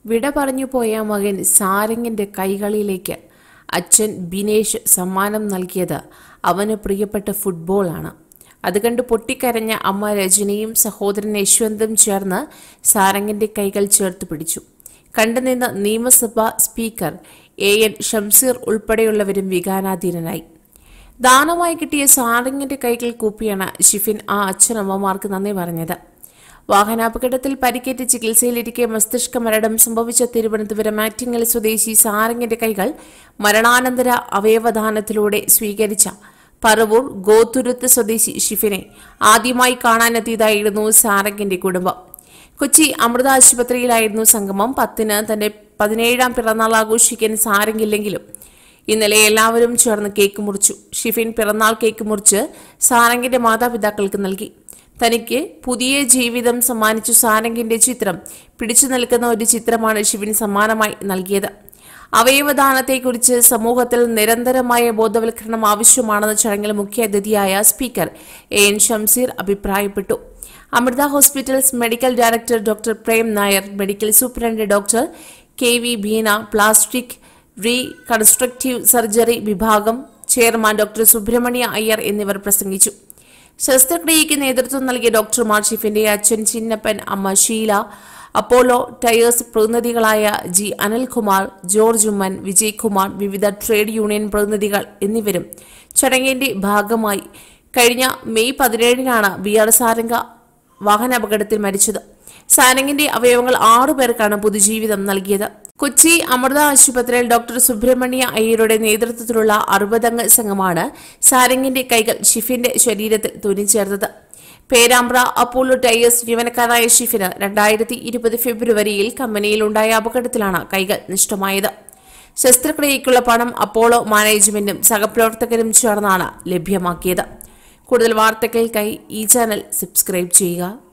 വിട പറഞ്ഞു പോയ മകൻ സാരംഗിന്റെ കൈകളിലേക്ക് അച്ഛൻ ബിനേഷ് സമ്മാനം നൽകിയത് അവന് പ്രിയപ്പെട്ട ഫുട്ബോളാണ് അത് കണ്ട് പൊട്ടിക്കരഞ്ഞ അമ്മ രജനിയും സഹോദരൻ യശ്വന്തും ചേർന്ന് സാരംഗിന്റെ കൈകൾ ചേർത്ത് പിടിച്ചു കണ്ടുനിന്ന നിയമസഭാ സ്പീക്കർ എ എൻ ഷംസീർ ഉൾപ്പെടെയുള്ളവരും വികാരാധീനനായി ദാനമായി കിട്ടിയ സാരംഗിന്റെ കൈകൾ കൂപ്പിയാണ് ഷിഫിൻ ആ അച്ഛനമ്മമാർക്ക് നന്ദി പറഞ്ഞത് വാഹനാപകടത്തിൽ പരിക്കേറ്റ് ചികിത്സയിലിരിക്കെ മസ്തിഷ്ക മരണം സംഭവിച്ച തിരുവനന്തപുരം ആറ്റിങ്ങൽ സ്വദേശി സാരംഗിന്റെ കൈകൾ മരണാനന്തര അവയവദാനത്തിലൂടെ സ്വീകരിച്ച പറവൂർ ഗോതുരുത്ത് സ്വദേശി ഷിഫിനെ ആദ്യമായി കാണാനെത്തിയതായിരുന്നു സാരംഗിന്റെ കുടുംബം കൊച്ചി അമൃത ആശുപത്രിയിലായിരുന്നു സംഗമം പത്തിന് തന്റെ പതിനേഴാം പിറന്നാൾ ആഘോഷിക്കാൻ സാരംഗില്ലെങ്കിലും ഇന്നലെ എല്ലാവരും ചേർന്ന് കേക്ക് മുറിച്ചു ഷിഫിൻ പിറന്നാൾ കേക്ക് മുറിച്ച് സാരംഗിന്റെ മാതാപിതാക്കൾക്ക് നൽകി തനിക്ക് പുതിയ ജീവിതം സമ്മാനിച്ചു സാരംഗിന്റെ ചിത്രം പിടിച്ചു നിൽക്കുന്ന ഒരു ചിത്രമാണ് ഷിഫിൻ സമ്മാനമായി നൽകിയത് അവയവദാനത്തെക്കുറിച്ച് സമൂഹത്തിൽ നിരന്തരമായ ബോധവൽക്കരണം ആവശ്യമാണെന്ന് ചടങ്ങിൽ മുഖ്യാതിഥിയായ സ്പീക്കർ എ എൻ ഷംസീർ അഭിപ്രായപ്പെട്ടു Amrita hospitals medical director doctor Prem Nair medical superintendent doctor K V Beena plastic reconstructive surgery വിഭാഗം ചെയർമാൻ ഡോക്ടർ സുബ്രഹ്മണ്യ അയ്യർ എന്നിവർ പ്രസംഗിച്ചു ശസ്ത്രക്രിയയ്ക്ക് നേതൃത്വം നൽകിയ ഡോക്ടർമാർ ഷിഫിന്റെ അച്ഛൻ ചിന്നപ്പൻ അമ്മ ഷീല അപ്പോളോ ടയേഴ്സ് പ്രതിനിധികളായ ജി അനിൽകുമാർ ജോർജ് ഉമ്മൻ വിജയ് കുമാർ വിവിധ ട്രേഡ് യൂണിയൻ പ്രതിനിധികൾ എന്നിവരും ചടങ്ങിന്റെ ഭാഗമായി കഴിഞ്ഞ മെയ് പതിനേഴിനാണ് ബി ആർ സാരംഗ വാഹനാപകടത്തിൽ മരിച്ചത് സാരംഗിന്റെ അവയവങ്ങൾ ആറുപേർക്കാണ് പുതുജീവിതം നൽകിയത് കൊച്ചി അമൃത ആശുപത്രിയിൽ ഡോക്ടർ സുബ്രഹ്മണ്യ അയ്യരുടെ നേതൃത്വത്തിലുള്ള അറുപതംഗ സംഘമാണ് സാരംഗിന്റെ കൈകൾ ഷിഫിന്റെ ശരീരത്തിൽ തുന്നിച്ചേർത്തത് പേരാമ്പ്ര അപ്പോളോ ടയേഴ്സ് ജീവനക്കാരായ ഷിഫിന് രണ്ടായിരത്തി ഇരുപത് ഫെബ്രുവരിയിൽ കമ്പനിയിലുണ്ടായ അപകടത്തിലാണ് കൈകൾ നഷ്ടമായത് ശസ്ത്രക്രിയയ്ക്കുള്ള പണം അപ്പോളോ മാനേജ്മെന്റും സഹപ്രവർത്തകരും ചേർന്നാണ് ലഭ്യമാക്കിയത് കൂടുതൽ വാർത്തകൾക്കായി ഈ ചാനൽ സബ്സ്ക്രൈബ് ചെയ്യുക